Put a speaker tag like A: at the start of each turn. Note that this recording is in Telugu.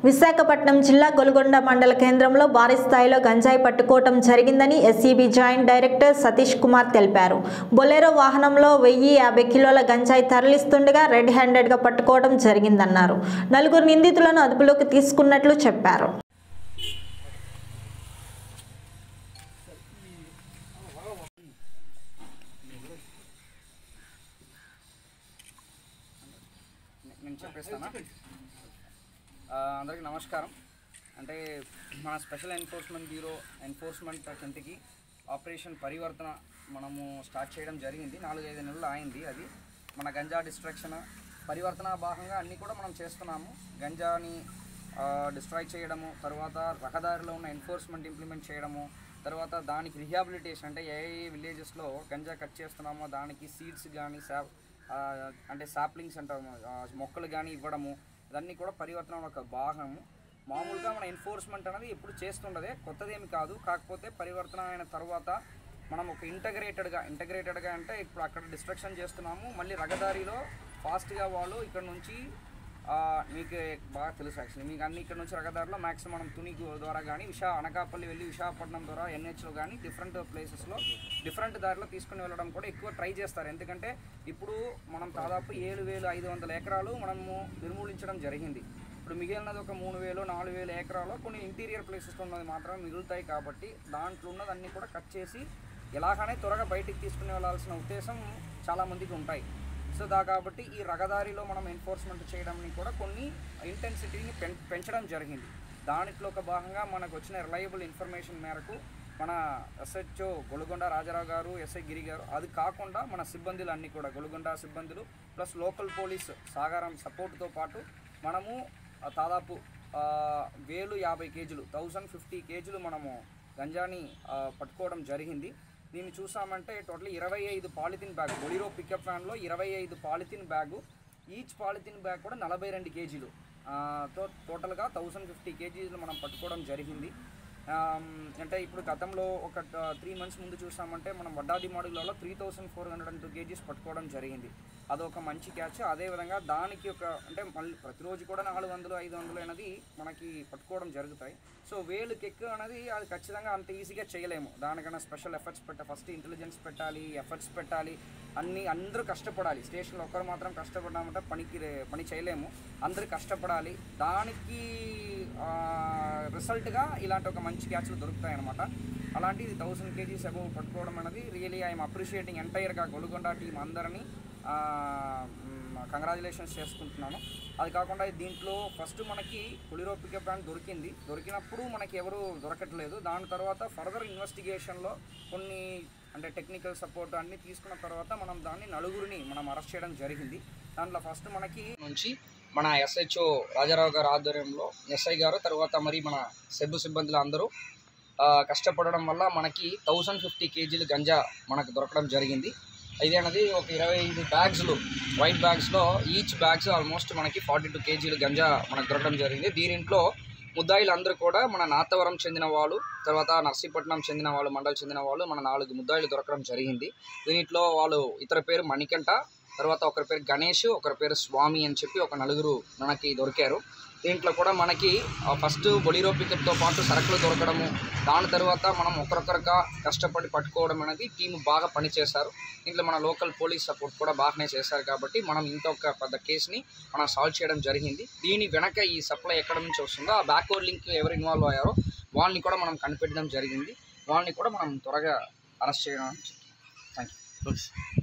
A: విశాఖపట్నం జిల్లా గొలుగొండ మండల కేంద్రంలో భారీ స్థాయిలో గంజాయి పట్టుకోవటం జరిగిందని SCB joint director Satish Kumar తెలిపారు బొలెరో వాహనంలో వెయ్యి యాభై కిలోల గంజాయి తరలిస్తుండగా రెడ్ హ్యాండెడ్గా పట్టుకోవడం జరిగిందన్నారు నలుగురు నిందితులను అదుపులోకి తీసుకున్నట్లు చెప్పారు
B: నేను చెప్పేస్తాను అందరికీ నమస్కారం అంటే మన స్పెషల్ ఎన్ఫోర్స్మెంట్ బ్యూరో ఎన్ఫోర్స్మెంట్ కిందకి ఆపరేషన్ పరివర్తన మనము స్టార్ట్ చేయడం జరిగింది నాలుగైదు నెలలు అయింది అది మన గంజా డిస్ట్రాక్షన్ పరివర్తన భాగంగా అన్నీ కూడా మనం చేస్తున్నాము గంజాని డిస్ట్రాయ్ చేయడము తర్వాత రహదారిలో ఉన్న ఎన్ఫోర్స్మెంట్ ఇంప్లిమెంట్ చేయడము తర్వాత దానికి రిహాబిలిటేషన్ అంటే ఏ ఏ విలేజెస్లో గంజా కట్ చేస్తున్నామో దానికి సీడ్స్ కానీ సా ఆ, అంటే సాప్లింగ్స్ అంటాము ఆ, మొక్కలు కానీ ఇవ్వడము ఇవన్నీ కూడా పరివర్తన ఒక భాగము మామూలుగా మన ఎన్ఫోర్స్మెంట్ అనేది ఎప్పుడు చేస్తుండదే కొత్తదేమి కాదు కాకపోతే పరివర్తన అయిన తర్వాత మనం ఒక ఇంటగ్రేటెడ్గా ఇంటగ్రేటెడ్గా అంటే ఇప్పుడు అక్కడ డిస్ట్రక్షన్ చేస్తున్నాము మళ్ళీ రగదారిలో ఫాస్ట్గా వాళ్ళు ఇక్కడ నుంచి ఆ, మీకు బాగా తెలుసు యాక్చువల్లీ మీకు అన్ని ఇక్కడ నుంచి రగదారిలో మ్యాక్సిమం మనం తుని ద్వారా కానీ విశా అనకాపల్లి వెళ్ళి విశాఖపట్నం ద్వారా ఎన్హెచ్లో కానీ డిఫరెంట్ ప్లేసెస్లో డిఫరెంట్ దారిలో తీసుకుని వెళ్ళడం కూడా ఎక్కువ ట్రై చేస్తారు ఎందుకంటే ఇప్పుడు మనం దాదాపు ఏడు వేలు ఐదు వందల ఎకరాలు మనము నిర్మూలించడం జరిగింది ఇప్పుడు మిగిలినది ఒక మూడు వేలు నాలుగు వేల ఎకరాలు కొన్ని ఇంటీరియర్ ప్లేసెస్లో ఉన్నది మాత్రమే మిగులుతాయి కాబట్టి దాంట్లో ఉన్నదన్నీ కూడా కట్ చేసి ఎలాగనే త్వరగా బయటికి తీసుకుని వెళ్ళాల్సిన ఉద్దేశం చాలామందికి ఉంటాయి సో దా కాబట్టి ఈ రగదారిలో మనం ఎన్ఫోర్స్మెంట్ చేయడానికి కూడా కొన్ని ఇంటెన్సిటీని పెం పెంచడం జరిగింది దాంట్లో ఒక భాగంగా మనకు వచ్చిన రిలయబుల్ ఇన్ఫర్మేషన్ మేరకు మన ఎస్హెచ్ఓ గొలుగొండ రాజారావు గారు ఎస్ఐ గిరి గారు అది కాకుండా మన సిబ్బందులు అన్నీ కూడా గొలుగొండ సిబ్బందులు ప్లస్ లోకల్ పోలీస్ సాగారం సపోర్ట్తో పాటు మనము ఆ, దాదాపు ఆ, వేలు యాభై కేజీలు థౌజండ్ ఫిఫ్టీ కేజీలు మనము గంజాని ఆ, పట్టుకోవడం జరిగింది దీన్ని చూసామంటే టోటల్ ఇరవై ఐదు పాలిథిన్ బ్యాగ్ బొలిరో పికప్ వ్యాన్లో ఇరవై ఐదు polythene bag each polythene bag కూడా నలభై రెండు కేజీలు ఆ, తో టోటల్గా థౌజండ్ ఫిఫ్టీ కేజీలు మనం పట్టుకోవడం జరిగింది ఆమ్, అంటే ఇప్పుడు గతంలో ఒక త్రీ మంత్స్ ముందు చూసామంటే మనం వడ్డాది మాడుగులలో three thousand four hundred and two kgs పట్టుకోవడం జరిగింది అదొక మంచి క్యాచ్ అదేవిధంగా దానికి ఒక అంటే మళ్ళీ ప్రతిరోజు కూడా నాలుగు వందలు ఐదు వందలు అనేది మనకి పట్టుకోవడం జరుగుతాయి సో వేలుకి ఎక్కువ అనేది అది ఖచ్చితంగా అంత ఈజీగా చేయలేము దానికన్నా స్పెషల్ ఎఫర్ట్స్ పెట్ట ఫస్ట్ ఇంటెలిజెన్స్ పెట్టాలి ఎఫర్ట్స్ పెట్టాలి అన్నీ అందరూ కష్టపడాలి స్టేషన్లో ఒక్కరు మాత్రం కష్టపడ్డామంటే పనికి రే- పని చేయలేము అందరూ కష్టపడాలి దానికి రిజల్ట్గా ఇలాంటి ఒక మంచి క్యాచ్లు దొరుకుతాయి అనమాట అలాంటి ఇది థౌసండ్ కేజీస్ అబౌవ్ పట్టుకోవడం అనేది రియలీ ఐఎమ్ అప్రిషియేటింగ్ ఎంటైర్గా గొలుగొండ టీం అందరినీ కంగ్రాచులేషన్స్ చేసుకుంటున్నాను అది కాకుండా దీంట్లో ఫస్ట్ మనకి పులిరో పికప్ బ్రాండ్ దొరికింది దొరికినప్పుడు మనకి ఎవరు దొరకట్లేదు దాని తర్వాత ఫర్దర్ ఇన్వెస్టిగేషన్లో కొన్ని అంటే టెక్నికల్ సపోర్ట్ అన్ని తీసుకున్న తర్వాత మనం దాన్ని నలుగురిని మనం అరెస్ట్ చేయడం జరిగింది దాంట్లో ఫస్ట్ మనకి నుంచి మన ఎస్హెచ్ఓ రాజారావు గారు ఆధ్వర్యంలో ఎస్ఐ గారు తర్వాత మరి మన సెబ్బు సిబ్బందులు అందరూ ఆ, కష్టపడడం వల్ల మనకి థౌజండ్ ఫిఫ్టీ కేజీలు గంజా మనకు దొరకడం జరిగింది ఇది అనేది ఒక ఇరవై ఐదు బ్యాగ్స్లు వైట్ బ్యాగ్స్లో ఈచ్ బ్యాగ్స్ ఆల్మోస్ట్ మనకి ఫార్టీ టూ కేజీలు గంజా మనకు దొరకడం జరిగింది దీనింట్లో ముద్దాయిలు అందరూ కూడా మన నాతవరం చెందిన వాళ్ళు తర్వాత నర్సీపట్నం చెందిన వాళ్ళు మండలి చెందిన వాళ్ళు మన నాలుగు ముద్దాయిలు దొరకడం జరిగింది దీంట్లో వాళ్ళు ఇతర పేరు మణికంఠ తర్వాత ఒకరి పేరు గణేష్ ఒకరి పేరు స్వామి అని చెప్పి ఒక నలుగురు మనకి దొరికారు దీంట్లో కూడా మనకి ఫస్ట్ బొలీరో పికప్తో పాటు సరుకులు దొరకడము దాని తర్వాత మనం ఒకరొకరుగా కష్టపడి పట్టుకోవడం అనేది టీం బాగా పనిచేశారు దీంట్లో మన లోకల్ పోలీస్ సపోర్ట్ కూడా బాగానే చేశారు కాబట్టి మనం ఇంత ఒక పెద్ద కేసుని మనం సాల్వ్ చేయడం జరిగింది దీని వెనక ఈ సప్లై ఎక్కడ నుంచి వస్తుందో ఆ బ్యాక్వర్డ్ లింక్ ఎవరు ఇన్వాల్వ్ అయ్యారో వాళ్ళని కూడా మనం కనిపెట్టడం జరిగింది వాళ్ళని కూడా మనం త్వరగా అరెస్ట్ చేయడం థ్యాంక్ యూ